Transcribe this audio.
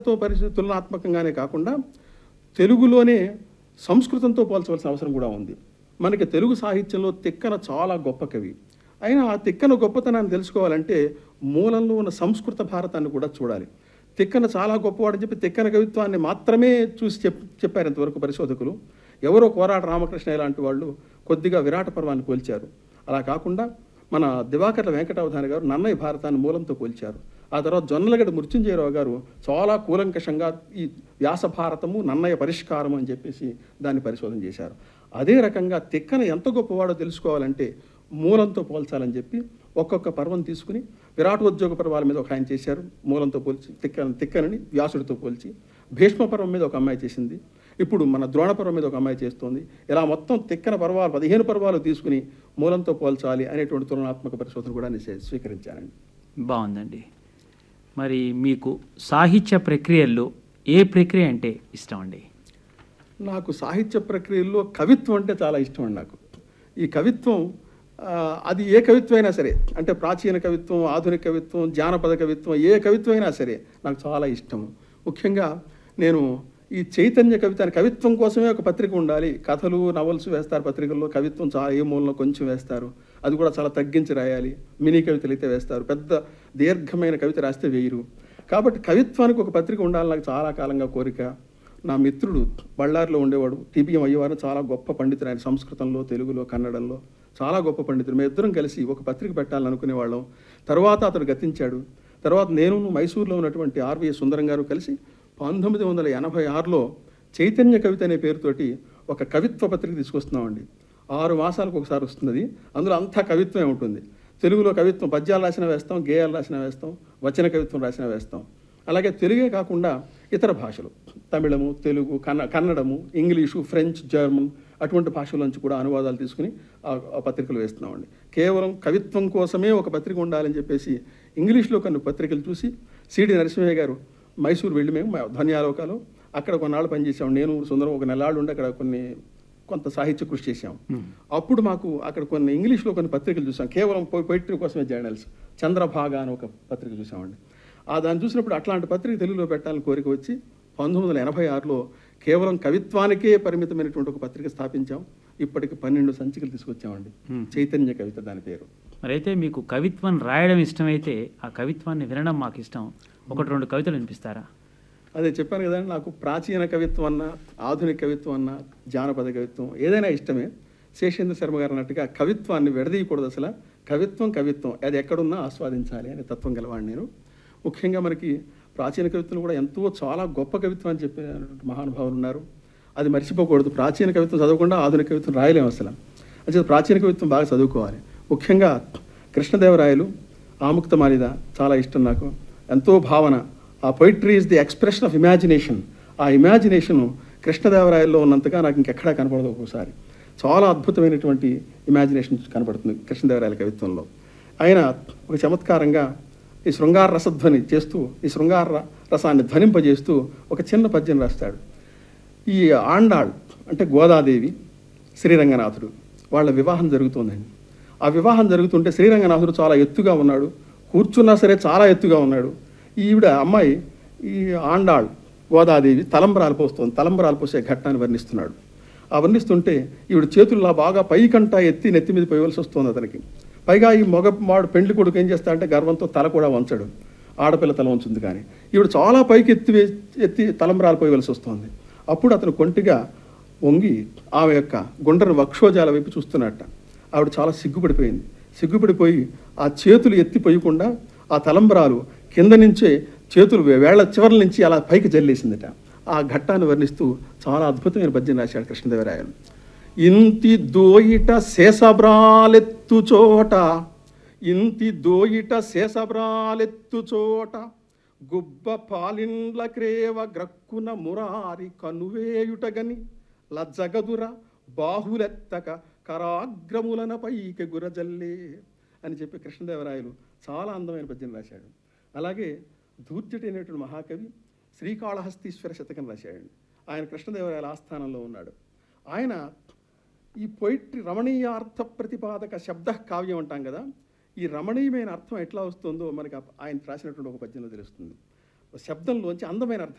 తో పరిస్థితి తులనాత్మకంగానే కాకుండా తెలుగులోనే సంస్కృతంతో పోల్చవలసిన అవసరం కూడా ఉంది మనకి తెలుగు సాహిత్యంలో తిక్కన చాలా గొప్ప కవి అయినా ఆ తిక్కన గొప్పతనాన్ని తెలుసుకోవాలంటే మూలంలో ఉన్న సంస్కృత భారతాన్ని కూడా చూడాలి తిక్కన చాలా గొప్పవాడని చెప్పి తిక్కన కవిత్వాన్ని మాత్రమే చూసి చెప్ చెప్పారు ఇంతవరకు పరిశోధకులు ఎవరో కోరాట రామకృష్ణ ఇలాంటి వాళ్ళు కొద్దిగా విరాట పర్వాన్ని పోల్చారు అలా కాకుండా మన దివాకర్ల వెంకటావధాని గారు నన్నయ్య భారతాన్ని మూలంతో పోల్చారు ఆ తర్వాత జొన్నలగడ్డ మృత్యుంజయరావు గారు చాలా కూలంకషంగా ఈ వ్యాస భారతము నన్నయ్య పరిష్కారం అని చెప్పేసి దాన్ని పరిశోధన చేశారు అదే రకంగా తిక్కన ఎంత గొప్పవాడో తెలుసుకోవాలంటే మూలంతో పోల్చాలని చెప్పి ఒక్కొక్క పర్వం తీసుకుని విరాటోద్యోగ పర్వాల మీద ఒక ఆయన చేశారు మూలంతో పోల్చి తిక్క తిక్కనని వ్యాసుడితో పోల్చి భీష్మ పర్వం మీద ఒక అమ్మాయి చేసింది ఇప్పుడు మన ద్రోణ పర్వం మీద ఒక అమ్మాయి చేస్తోంది ఇలా మొత్తం తిక్కన పర్వాలు పదిహేను పర్వాలు తీసుకుని మూలంతో పోల్చాలి అనేటువంటి తులనాత్మక పరిశోధన కూడా నేను స్వీ- స్వీకరించానండి బాగుందండి మరి మీకు సాహిత్య ప్రక్రియల్లో ఏ ప్రక్రియ అంటే ఇష్టం అండి నాకు సాహిత్య ప్రక్రియల్లో కవిత్వం అంటే చాలా ఇష్టం అండి నాకు ఈ కవిత్వం ఆ, అది ఏ కవిత్వం అయినా సరే అంటే ప్రాచీన కవిత్వం ఆధునిక కవిత్వం జానపద కవిత్వం ఏ కవిత్వం అయినా సరే నాకు చాలా ఇష్టం ముఖ్యంగా నేను ఈ చైతన్య కవిత కవిత్వం కోసమే ఒక పత్రిక ఉండాలి కథలు నవల్స్ వేస్తారు పత్రికల్లో కవిత్వం చాలా ఏ మూలలో కొంచెం వేస్తారు అది కూడా చాలా తగ్గించి రాయాలి మినీ కవితలు అయితే వేస్తారు పెద్ద దీర్ఘమైన కవిత రాస్తే వేయరు కాబట్టి కవిత్వానికి ఒక పత్రిక ఉండాలని నాకు చాలా కాలంగా కోరిక నా మిత్రుడు బళ్ళారిలో ఉండేవాడు టీపీఎం అయ్యేవారు చాలా గొప్ప పండితుడు ఆయన సంస్కృతంలో తెలుగులో కన్నడంలో చాలా గొప్ప పండితుడు మేము ఇద్దరం కలిసి ఒక పత్రిక పెట్టాలని అనుకునేవాళ్ళం తర్వాత అతడు గతించాడు తర్వాత నేను మైసూరులో ఉన్నటువంటి ఆర్వీఎస్ సుందరం గారు కలిసి పంతొమ్మిది వందల ఎనభై ఆరులో చైతన్య కవిత అనే పేరుతోటి ఒక కవిత్వ పత్రిక తీసుకొస్తున్నామండి ఆరు మాసాలకు ఒకసారి వస్తుంది అందులో అంతా కవిత్వమే ఉంటుంది తెలుగులో కవిత్వం పద్యాలు రాసిన వేస్తాం గేయాలు రాసిన వేస్తాం వచన కవిత్వం రాసిన వేస్తాం అలాగే తెలుగే కాకుండా ఇతర భాషలు తమిళము తెలుగు కన్న కన్నడము ఇంగ్లీషు ఫ్రెంచ్ జర్మన్ అటువంటి భాషల నుంచి కూడా అనువాదాలు తీసుకుని ఆ ఆ పత్రికలు వేస్తున్నామండి కేవలం కవిత్వం కోసమే ఒక పత్రిక ఉండాలని చెప్పేసి ఇంగ్లీష్లో కొన్ని పత్రికలు చూసి సిడి నరసింహయ్య గారు మైసూరు వెళ్ళి మేము మా ధ్వన్యాలోకాలు అక్కడ కొన్నాళ్ళు పనిచేసాం నేను సుందరం ఒక నెలాళ్ళు ఉండి అక్కడ కొన్ని కొంత సాహిత్య కృషి చేశాం అప్పుడు మాకు అక్కడ కొన్ని ఇంగ్లీష్లో కొన్ని పత్రికలు చూసాం కేవలం పొయిటరీ కోసమే జర్నల్స్ చంద్రభాగ అని ఒక పత్రిక చూసామండి ఆ దాన్ని చూసినప్పుడు అట్లాంటి పత్రిక తెలుగులో పెట్టాలని కోరిక వచ్చి పంతొమ్మిది వందల ఎనభై ఆరులో కేవలం కవిత్వానికే పరిమితమైనటువంటి ఒక పత్రిక స్థాపించాం ఇప్పటికి పన్నెండు సంచికలు తీసుకొచ్చామండి చైతన్య కవిత దాని పేరు మరి అయితే మీకు కవిత్వం రాయడం ఇష్టమైతే ఆ కవిత్వాన్ని వినడం మాకు ఇష్టం ఒకటి రెండు కవితలు వినిపిస్తారా అదే చెప్పాను కదండి నాకు ప్రాచీన కవిత్వం అన్న ఆధునిక కవిత్వం అన్న జానపద కవిత్వం ఏదైనా ఇష్టమే శేషేంద్ర శర్మ గారు అన్నట్టుగా కవిత్వాన్ని విడదీయకూడదు అసలు కవిత్వం కవిత్వం అది ఎక్కడున్నా ఆస్వాదించాలి అనే తత్వం గలవాడిని నేను ముఖ్యంగా మనకి ప్రాచీన కవిత్వం కూడా ఎంతో చాలా గొప్ప కవిత్వం అని చెప్పే మహానుభావులు ఉన్నారు అది మర్చిపోకూడదు ప్రాచీన కవిత్వం చదవకుండా ఆధునిక కవిత్వం రాయలేము అసలు అంటే ప్రాచీన కవిత్వం బాగా చదువుకోవాలి ముఖ్యంగా కృష్ణదేవరాయలు ఆముక్తమాలిద చాలా ఇష్టం నాకు ఎంతో భావన ఆ poetry is the expression of imagination ఆ ఇమాజినేషన్ కృష్ణదేవరాయల్లో ఉన్నంతగా నాకు ఇంకెక్కడా కనపడదు ఒక్కోసారి చాలా అద్భుతమైనటువంటి ఇమాజినేషన్ కనపడుతుంది కృష్ణదేవరాయల కవిత్వంలో ఆయన ఒక చమత్కారంగా ఈ శృంగార రసధ్వని చేస్తూ ఈ శృంగార ర- రసాన్ని ధ్వనింపజేస్తూ ఒక చిన్న పద్యం రాస్తాడు ఈ ఆండాళ్ అంటే గోదాదేవి శ్రీరంగనాథుడు వాళ్ళ వివాహం జరుగుతోందండి ఆ వివాహం జరుగుతుంటే శ్రీరంగనాథుడు చాలా ఎత్తుగా ఉన్నాడు కూర్చున్నా సరే చాలా ఎత్తుగా ఉన్నాడు ఈవిడ అమ్మాయి ఈ ఆండాళ్ గోదాదేవి తలంబరాలు పోస్తుంది తలంబరాలు పోసే ఘట్టాన్ని వర్ణిస్తున్నాడు ఆ వర్ణిస్తుంటే ఈవిడ చేతుల్లో బాగా పైకంటా ఎత్తి నెత్తి మీద పోయవలసి వస్తుంది అతనికి పైగా ఈ మగ వాడు పెండ్లి కొడుకు ఏం చేస్తా అంటే గర్వంతో తల కూడా వంచడు ఆడపిల్ల తల వంచుంది కానీ ఈవిడ చాలా పైకి ఎత్తి వే- ఎత్తి తలంబరాలు పోయవలసి వస్తుంది అప్పుడు అతను కొంటిగా వంగి ఆమె యొక్క గుండ్రని వక్షోజాల వైపు చూస్తున్నట్ట ఆవిడ చాలా సిగ్గుపడిపోయింది సిగ్గుపడిపోయి ఆ చేతులు ఎత్తి పోయకుండా ఆ తలంబరాలు కింద నుంచే చేతులు వే- వేళ్ల చివరి నుంచి అలా పైకి జల్లేసిందట ఆ ఘట్టాన్ని వర్ణిస్తూ చాలా అద్భుతమైన పద్యం రాశాడు కృష్ణదేవరాయలు ఇంతి దోయిట శేషబ్రాలెత్తు చోట ఇంతి దోయిట శేషబ్రాలెత్తు చోట గుబ్బ పాలిండ్ల క్రేవ గ్రక్కున మురారి కనువేయుటగని లజ్జగదుర బాహులెత్తక కరాగ్రములన పైకి గురజల్లే అని చెప్పి కృష్ణదేవరాయలు చాలా అందమైన పద్యం రాశాడు అలాగే ధూర్జటి అనేటువంటి మహాకవి శ్రీకాళహస్తీశ్వర శతకం రాశాడు ఆయన కృష్ణదేవరాయల ఆస్థానంలో ఉన్నాడు ఆయన ఈ పొయిట్రీ రమణీయార్థ ప్రతిపాదక శబ్ద కావ్యం అంటాం కదా ఈ రమణీయమైన అర్థం ఎట్లా వస్తుందో మనకి ఆ- ఆయన రాసినటువంటి ఒక పద్యంలో తెలుస్తుంది శబ్దంలోంచి అందమైన అర్థం